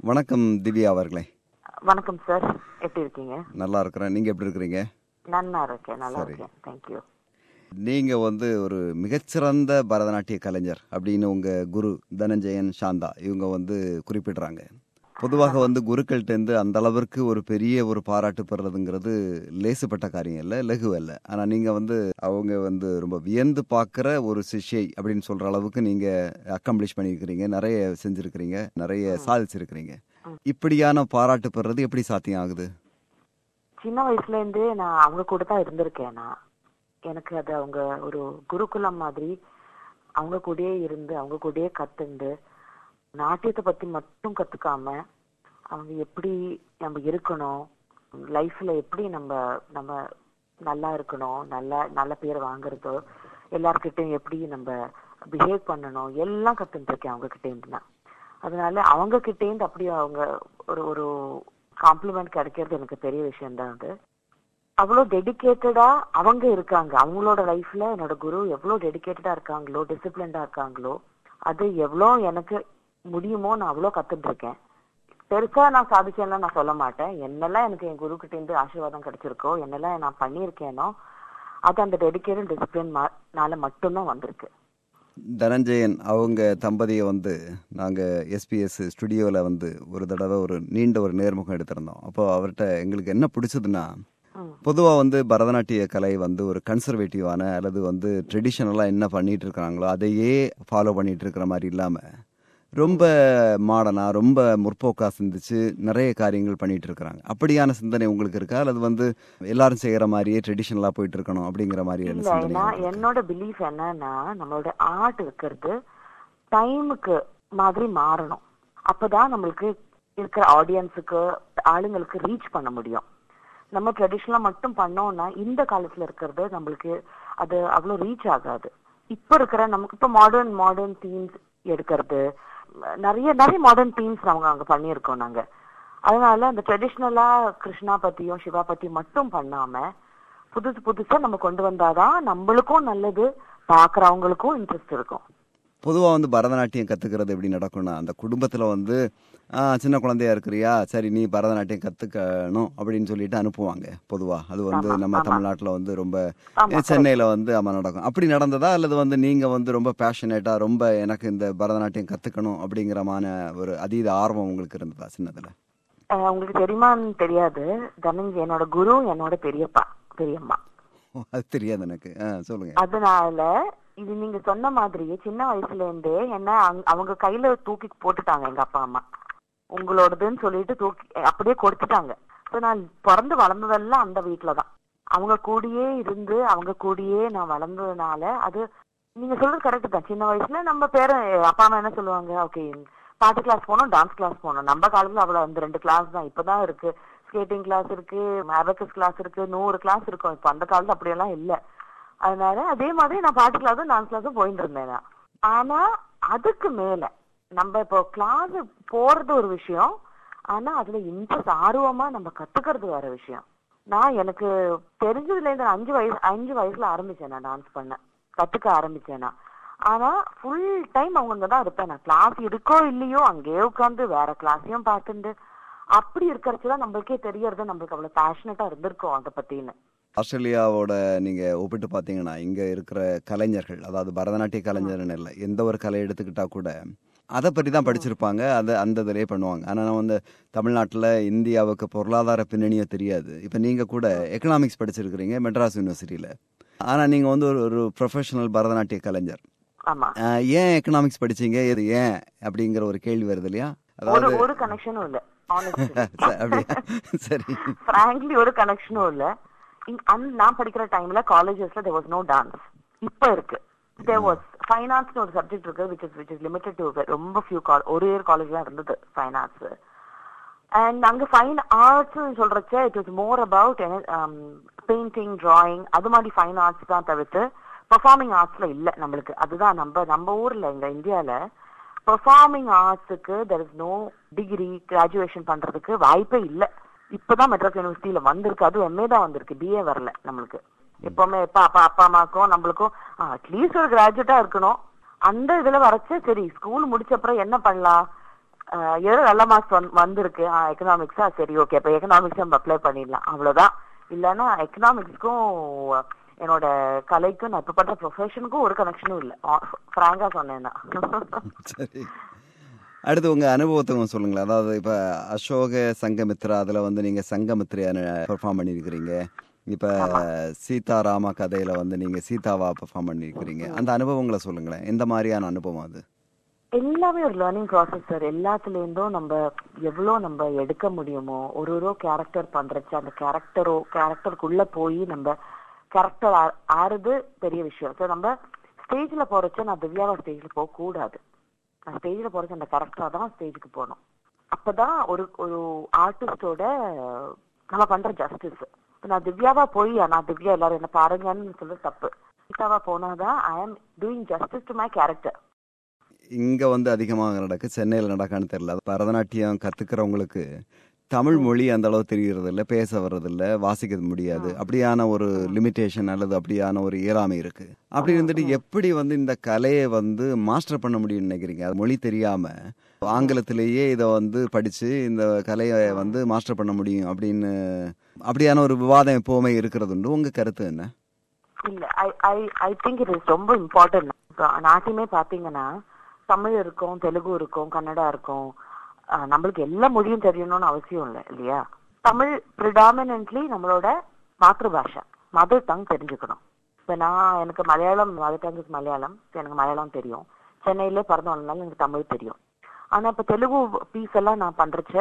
வணக்கம் திவ்யா அவர்களே வணக்கம் சார் எப்படி இருக்கீங்க நல்லா இருக்கிறேன் நீங்க எப்படி இருக்கிறீங்க நன்னா இருக்கேன் நல்லா சரி. இருக்கேன் தேங்க்யூ நீங்க வந்து ஒரு மிகச்சிறந்த பரதநாட்டிய கலைஞர் அப்படின்னு உங்க குரு தனஞ்சயன் சாந்தா இவங்க வந்து குறிப்பிடுறாங்க பொதுவாக வந்து குருக்கள்கிட்டேருந்து அந்த அளவிற்கு ஒரு பெரிய ஒரு பாராட்டு பெறுறதுங்கிறது லேசுப்பட்ட காரியம் இல்லை லகு அல்ல ஆனா நீங்க வந்து அவங்க வந்து ரொம்ப வியந்து பார்க்குற ஒரு சிஷ்யை அப்படின்னு சொல்ற அளவுக்கு நீங்க அக்கம்ப்ளிஷ் பண்ணியிருக்கிறீங்க நிறைய செஞ்சிருக்கிறீங்க நிறைய சாதிச்சிருக்கிறீங்க இப்படியான பாராட்டு பெறுறது எப்படி சாத்தியம் ஆகுது சின்ன வயசுல இருந்தே நான் அவங்க கூட தான் இருந்திருக்கேன் நான் எனக்கு அது அவங்க ஒரு குருகுலம் மாதிரி அவங்க கூடயே இருந்து அவங்க கூடயே கத்துண்டு நாட்டியத்தை பத்தி மட்டும் கத்துக்காம அவங்க எப்படி நம்ம இருக்கணும் லைஃப்ல எப்படி நம்ம நம்ம நல்லா இருக்கணும் நல்ல நல்ல பேர் வாங்குறதோ எல்லார்கிட்டயும் எப்படி நம்ம பிஹேவ் பண்ணணும் எல்லாம் கத்துட்டு இருக்கேன் அவங்க கிட்ட இருந்து நான் அதனால அவங்க கிட்ட இருந்து அப்படி அவங்க ஒரு ஒரு காம்ப்ளிமெண்ட் கிடைக்கிறது எனக்கு பெரிய விஷயம் தான் அது அவ்வளோ டெடிகேட்டடா அவங்க இருக்காங்க அவங்களோட லைஃப்ல என்னோட குரு எவ்வளவு டெடிகேட்டடா இருக்காங்களோ டிசிப்ளின்டா இருக்காங்களோ அது எவ்வளோ எனக்கு முடியுமோ நான் அவ்வளோ கத்துட்டு இருக்கேன் பெருசா நான் சாதிச்சேன்லாம் நான் சொல்ல மாட்டேன் என்னெல்லாம் எனக்கு என் குரு கிட்ட இருந்து ஆசீர்வாதம் கிடைச்சிருக்கோ என்னெல்லாம் நான் பண்ணியிருக்கேனோ அது அந்த டெடிகேட்டட் டிசிப்ளின்னால மட்டும்தான் வந்திருக்கு தனஞ்சயன் அவங்க தம்பதியை வந்து நாங்கள் எஸ்பிஎஸ் ஸ்டுடியோவில் வந்து ஒரு தடவை ஒரு நீண்ட ஒரு நேர்முகம் எடுத்திருந்தோம் அப்போ அவர்கிட்ட எங்களுக்கு என்ன பிடிச்சதுன்னா ம். பொதுவாக வந்து பரதநாட்டிய கலை வந்து ஒரு கன்சர்வேட்டிவான அல்லது வந்து ட்ரெடிஷ்னலாக என்ன பண்ணிட்டு இருக்காங்களோ அதையே ஃபாலோ பண்ணிட்டு இருக்கிற மாதிரி இல்லாமல் ரொம்ப மாடர்னா ரொம்ப முற்போக்கா சிந்திச்சு நிறைய காரியங்கள் பண்ணிட்டு இருக்கிறாங்க அப்படியான சிந்தனை உங்களுக்கு இருக்கா அல்லது வந்து எல்லாரும் செய்யற மாதிரியே ட்ரெடிஷ்னலாக போயிட்டு இருக்கணும் அப்படிங்கிற மாதிரியான இல்ல சிந்தனை நான் உங்களுக்கு இருக்கா? என்னோட பிலீஃப் என்னன்னா நம்மளோட ஆர்ட் இருக்கிறது டைமுக்கு மாதிரி மாறணும் அப்பதான் நம்மளுக்கு இருக்கிற ஆடியன்ஸுக்கு ஆளுங்களுக்கு ரீச் பண்ண முடியும் நம்ம ட்ரெடிஷ்னலா மட்டும் பண்ணோம்னா இந்த காலத்துல இருக்கிறது நம்மளுக்கு அது அவ்வளவு ரீச் ஆகாது இப்ப இருக்கிற நமக்கு இப்ப மாடர்ன் மாடர்ன் தீம்ஸ் எடுக்கிறது நிறைய நிறைய மாடர்ன் தீம்ஸ் அவங்க அங்க பண்ணியிருக்கோம் நாங்க அதனால அந்த ட்ரெடிஷ்னலா கிருஷ்ணா பத்தியும் சிவா பத்தி மட்டும் பண்ணாம புதுசு புதுசா நம்ம கொண்டு வந்தாதான் நம்மளுக்கும் நல்லது பாக்குறவங்களுக்கும் இன்ட்ரெஸ்ட் இருக்கும் பொதுவாக வந்து பரதநாட்டியம் கற்றுக்கிறது எப்படி நடக்கும்னா அந்த குடும்பத்தில் வந்து "ஆ, சின்ன குழந்தையா இருக்கிறியா சரி நீ பரதநாட்டியம் கற்றுக்கணும் அப்படின்னு சொல்லிட்டு அனுப்புவாங்க பொதுவாக அது வந்து ஆமா, நம்ம ஆமா. தமிழ்நாட்டில் வந்து ரொம்ப ஆமா, சென்னையில் வந்து ஆமாம் நடக்கும் அப்படி நடந்ததா அல்லது வந்து நீங்கள் வந்து ரொம்ப பேஷனேட்டாக ரொம்ப எனக்கு இந்த பரதநாட்டியம் கற்றுக்கணும் அப்படிங்கிறமான ஒரு அதீத ஆர்வம் உங்களுக்கு இருந்ததா சின்னதில் அஹ் உங்களுக்கு தெரியுமான்னு தெரியாது தனஞ்சய் என்னோட குரு என்னோட பெரியப்பா பெரியம்மா அது தெரியாது எனக்கு ஆ சொல்லுங்க அதனால இது நீங்க சொன்ன மாதிரியே சின்ன வயசுல இருந்தே என்ன அங்க- அவங்க கையில தூக்கி போட்டுட்டாங்க எங்க அப்பா அம்மா உங்களோடதுன்னு சொல்லிட்டு தூக்கி அப்படியே கொடுத்துட்டாங்க So நான் பிறந்து வளர்ந்ததெல்லாம் அந்த வீட்டுல தான் அவங்க கூடயே இருந்து அவங்க கூடயே நான் வளர்ந்ததுனால அது நீங்க சொல்றது கரெக்ட் தான் சின்ன வயசுல நம்ம பேர அப்பா அம்மா என்ன சொல்லுவாங்க ஓகே பாட்டு கிளாஸ் போனோம் டான்ஸ் கிளாஸ் போனோம் நம்ம காலத்துல அவ்வளவு அந்த ரெண்டு கிளாஸ் தான் இப்பதான் இருக்கு ஸ்கேட்டிங் கிளாஸ் இருக்கு மேபக்கஸ் கிளாஸ் இருக்கு நூறு கிளாஸ் இருக்கும் இப்ப அந்த காலத்துல அப்படியெல்லாம் இல்ல அதனால அதே மாதிரி நான் பாட்டு கிளாஸும் டான்ஸ் கிளாஸும் போயிட்டு இருந்தேன் நான். ஆனா அதுக்கு மேல நம்ம இப்போ கிளாஸ் போறது ஒரு விஷயம் ஆனா அதுல இன்ட்ரெஸ்ட் ஆர்வமா நம்ம கத்துக்கிறது வேற விஷயம் நான் எனக்கு தெரிஞ்சதுல இருந்து நான் அஞ்சு வயசு அஞ்சு வயசுல ஆரம்பிச்சேன் நான் டான்ஸ் பண்ண கத்துக்க ஆரம்பிச்சேன் நான் ஆனா ஃபுல் டைம் அவங்க தான் இருப்பேன் நான் கிளாஸ் இருக்கோ இல்லையோ அங்கேயே உட்காந்து வேற கிளாஸையும் பார்த்துட்டு அப்படி இருக்கிறச்சுதான் நம்மளுக்கே தெரியறது நம்மளுக்கு அவ்வளவு பேஷனட்டா இருந்திருக்கோம் அதை பத்தின்னு ஆஸ்திரேலியாவோட நீங்க ஒப்பிட்டு பார்த்தீங்கன்னா இங்க இருக்கிற கலைஞர்கள் அதாவது பரதநாட்டிய கலைஞர்னு இல்லை எந்த ஒரு கலை எடுத்துக்கிட்டா கூட அதை பற்றி தான் படிச்சிருப்பாங்க அதை அந்த இதிலே பண்ணுவாங்க ஆனால் நம்ம வந்து தமிழ்நாட்டில் இந்தியாவுக்கு பொருளாதார பின்னணியோ தெரியாது இப்போ நீங்கள் கூட எக்கனாமிக்ஸ் படிச்சிருக்கிறீங்க மெட்ராஸ் யூனிவர்சிட்டியில் ஆனால் நீங்கள் வந்து ஒரு ஒரு ப்ரொஃபஷனல் பரதநாட்டிய கலைஞர் ஆமா ஆஹ் ஏன் எக்கனாமிக்ஸ் படிச்சீங்க இது ஏன் அப்படிங்கிற ஒரு கேள்வி வருது இல்லையா ஒரு அதாவது ஒரு கனெக்ஷனும் இல்ல honestly. ச- அப்படியா சரி frankly ஒரு கனெக்ஷனும் இல்ல இங்க- அந்த- நான் படிக்கிற டைம்ல காலேஜஸ்ல there was no டான்ஸ் இப்ப இருக்கு there was ஃபைன் ஆர்ட்ஸ்னு ஒரு சப்ஜெக்ட் இருக்கு which is which is limited to ரொம்ப few கால் ஒரு இயர் காலேஜ்ல இருந்தது ஃபைன் ஆர்ட்ஸ் அண்ட் அங்க ஃபைன் ஆர்ட்ஸ் சொல்றச்ச it is more about painting drawing அது மாதிரி ஃபைன் ஆர்ட்ஸ் தான் தவிர்த்து பெர்ஃபார்மிங் ஆர்ட்ஸ்ல இல்ல நம்மளுக்கு அதுதான் நம்ம நம்ம ஊர்ல இங்க இந்தியால பெர்ஃபார்மிங் ஆர்ட்ஸுக்கு there is no degree graduation பண்றதுக்கு வாய்ப்பே இல்ல இப்பதான் மெட்ராஸ் யூனிவர்சிட்டியில வந்திருக்கு அதுவும் எம்ஏ தான் வந்திருக்கு பிஏ வரல நம்மளுக்கு எப்பவுமே எப்ப அப்பா அப்பா அம்மாக்கும் நம்மளுக்கும் அட்லீஸ்ட் ஒரு கிராஜுவேட்டா இருக்கணும் அந்த இதுல வரைச்சு சரி ஸ்கூல் முடிச்ச அப்புறம் என்ன பண்ணலாம் அஹ், ஏதோ நல்ல மார்க்ஸ் வந்திருக்கு எக்கனாமிக்ஸா சரி ஓகே அப்ப எக்கனாமிக்ஸ் நம்ம அப்ளை பண்ணிடலாம் அவ்வளவுதான் இல்லைன்னா எக்கனாமிக்ஸ்க்கும் என்னோட கலைக்கும் நான் இப்ப பண்ற ப்ரொஃபஷனுக்கும் ஒரு கனெக்ஷனும் இல்ல ஃப்ராங்கா சொன்னேன்னா சரி அடுத்து உங்க அனுபவத்தை கொஞ்சம் சொல்லுங்களேன் அதாவது இப்ப அசோக சங்கமித்ரா அதுல வந்து நீங்க சங்கமித்ரையான பெர்ஃபார்ம் பண்ணியிருக்கிறீங்க இப்ப சீதாராமா கதையில வந்து நீங்க சீதாவா பெர்ஃபார்ம் பண்ணியிருக்கிறீங்க அந்த அனுபவங்களை சொல்லுங்களேன் எந்த மாதிரியான அனுபவம் அது எல்லாமே ஒரு லேர்னிங் ப்ராசஸ் சார் எல்லாத்துல இருந்தும் நம்ம எவ்வளவு நம்ம எடுக்க முடியுமோ ஒரு ஒரு கேரக்டர் பண்றச்சு அந்த கேரக்டரோ கேரக்டருக்குள்ள போய் நம்ம கேரக்டர் ஆறுது பெரிய விஷயம் ஸோ நம்ம ஸ்டேஜ்ல போறச்ச நான் திவ்யாவா ஸ்டேஜ்ல போக கூடாது நான் ஸ்டேஜ்ல போறச்ச அந்த கரெக்டா தான் ஸ்டேஜுக்கு போகணும் அப்பதான் ஒரு ஒரு ஆர்டிஸ்டோட நம்ம பண்ற ஜஸ்டிஸ் நான் திவ்யாவா போய் நான் திவ்யா எல்லாரும் என்ன பாருங்கன்னு சொல்ல தப்பு சீதாவா போனாதான் I am doing justice to my character இங்க வந்து அதிகமாக நடக்கு சென்னையில் நடக்கான்னு தெரியல பரதநாட்டியம் கத்துக்கிறவங்களுக்கு தமிழ் மொழி அந்த அளவு தெரியறது இல்ல பேச வர்றதில்ல வாசிக்க முடியாது அப்படியான ஒரு லிமிட்டேஷன் அல்லது அப்படியான ஒரு இயலாமை இருக்கு அப்படி இருந்துட்டு எப்படி வந்து இந்த கலையை வந்து மாஸ்டர் பண்ண முடியும்னு நினைக்கிறீங்க அது மொழி தெரியாம ஆங்கிலத்திலேயே இதை வந்து படிச்சு இந்த கலையை வந்து மாஸ்டர் பண்ண முடியும் அப்படின்னு அப்படியான ஒரு விவாதம் எப்பவுமே இருக்கிறது உண்டு உங்க கருத்து என்ன இல்ல I I I think it is ரொம்ப இம்பார்ட்டன்ட் நாட்டியமே பாத்தீங்கன்னா தமிழ் இருக்கும் தெலுங்கு இருக்கும் கன்னடா இருக்கும் ஆஹ் நம்மளுக்கு எல்லா மொழியும் தெரியணும்னு அவசியம் இல்லை இல்லையா தமிழ் ப்ரிடாமினன்ட்லி நம்மளோட மாத்ருபாஷா மதர் டங் தெரிஞ்சுக்கணும் இப்ப நான் எனக்கு Malayalam mother tongue is Malayalam எனக்கு மலையாளம் தெரியும் சென்னையில பிறந்து வளர்ந்தாலும் எனக்கு தமிழ் தெரியும் ஆனா இப்ப தெலுங்கு பீஸ் எல்லாம் நான் பண்றச்ச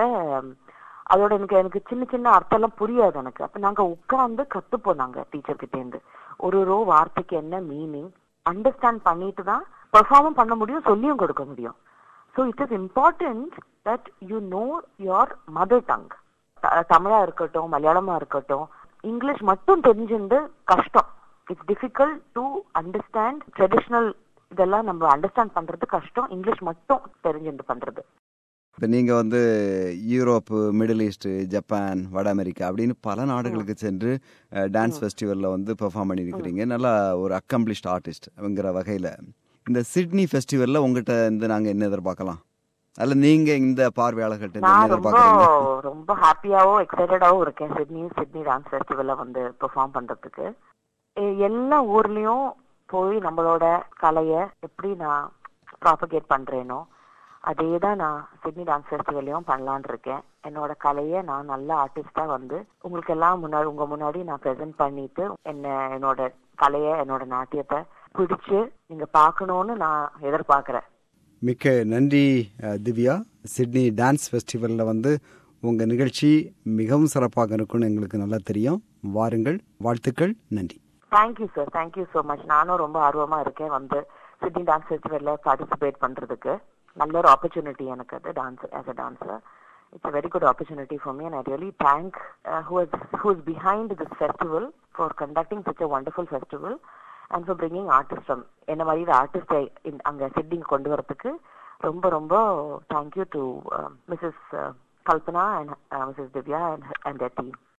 அதோட எனக்கு எனக்கு சின்ன சின்ன அர்த்தம் எல்லாம் புரியாது எனக்கு அப்ப நாங்க உட்கார்ந்து கத்துப்போம் நாங்க டீச்சர் கிட்ட இருந்து ஒரு ரோ வார்த்தைக்கு என்ன மீனிங் அண்டர்ஸ்டாண்ட் பண்ணிட்டு தான் பெர்ஃபார்மும் பண்ண முடியும் சொல்லியும் கொடுக்க முடியும் so it is important that you know your mother tongue தமிழா இருக்கட்டும் மலையாளமா இருக்கட்டும் இங்கிலீஷ் மட்டும் தெரிஞ்சிருந்து கஷ்டம் it's difficult to understand traditional இதெல்லாம் நம்ம அண்டர்ஸ்டாண்ட் பண்றது கஷ்டம் இங்கிலீஷ் மட்டும் தெரிஞ்சிருந்து பண்றது இப்போ நீங்கள் வந்து யூரோப்பு மிடில் ஈஸ்ட்டு ஜப்பான் வட அமெரிக்கா அப்படின்னு பல நாடுகளுக்கு சென்று டான்ஸ் ஃபெஸ்டிவலில் வந்து பெர்ஃபார்ம் பண்ணியிருக்கிறீங்க நல்லா ஒரு அக்கம்ப்ளிஷ்ட் ஆர்டிஸ்ட்ங்கிற வகையில் இந்த சிட்னி ஃபெஸ்டிவலில் உங்ககிட்ட இருந்து நாங்கள் என்ன எதிர்பார்க்கலாம் அல்ல நீங்கள் இந்த பார்வையாளர்கள்ட்ட இருந்து என்ன நான் ரொம்ப எதிர்பார்க்குறீங்க ரொம்ப ஹாப்பியாவும் எக்ஸைட்டடாவும் இருக்கேன் சிட்னி சிட்னி டான்ஸ் ஃபெஸ்டிவல்ல வந்து பெர்ஃபார்ம் பண்றதுக்கு எ- எல்லா ஊர்லயும் போய் நம்மளோட கலைய எப்படி நான் ப்ராபகேட் பண்றேனோ அதே தான் நான் சிட்னி டான்ஸ் ஃபெஸ்டிவல்லையும் பண்ணலான்னு இருக்கேன் என்னோட கலையை நான் நல்ல ஆர்டிஸ்டா வந்து உங்களுக்கு எல்லாம் முன்னாடி உங்க முன்னாடி நான் ப்ரெசென்ட் பண்ணிட்டு என்ன என்னோட கலையை என்னோட நாட்டியத்தை பிடிச்சு நீங்க பார்க்கணும்னு நான் எதிர்பார்க்கறேன் மிக்க நன்றி அஹ், திவ்யா சிட்னி டான்ஸ் ஃபெஸ்டிவலில் வந்து உங்கள் நிகழ்ச்சி மிகவும் சிறப்பாக இருக்கும்னு எங்களுக்கு நல்லா தெரியும் வாருங்கள் வாழ்த்துக்கள் நன்றி thank you sir thank you so much நானும் ரொம்ப ஆர்வமா இருக்கேன் வந்து சிட்னி டான்ஸ் ஃபெஸ்டிவல்ல பார்ட்டிசிபேட் பண்றதுக்கு நல்ல ஒரு ஆப்பர்ச்சுனிட்டி எனக்கு அது dance as a dancer it's a very good opportunity for me and I really thank who is who is behind this festival for conducting such a wonderful festival and for bringing artists from என்ன மாதிரி ஆர்டிஸ்டை அங்க சிட்னிங் கொண்டு வரதுக்கு ரொம்ப ரொம்ப thank you to Mrs Kalpana and Mrs Divya and and team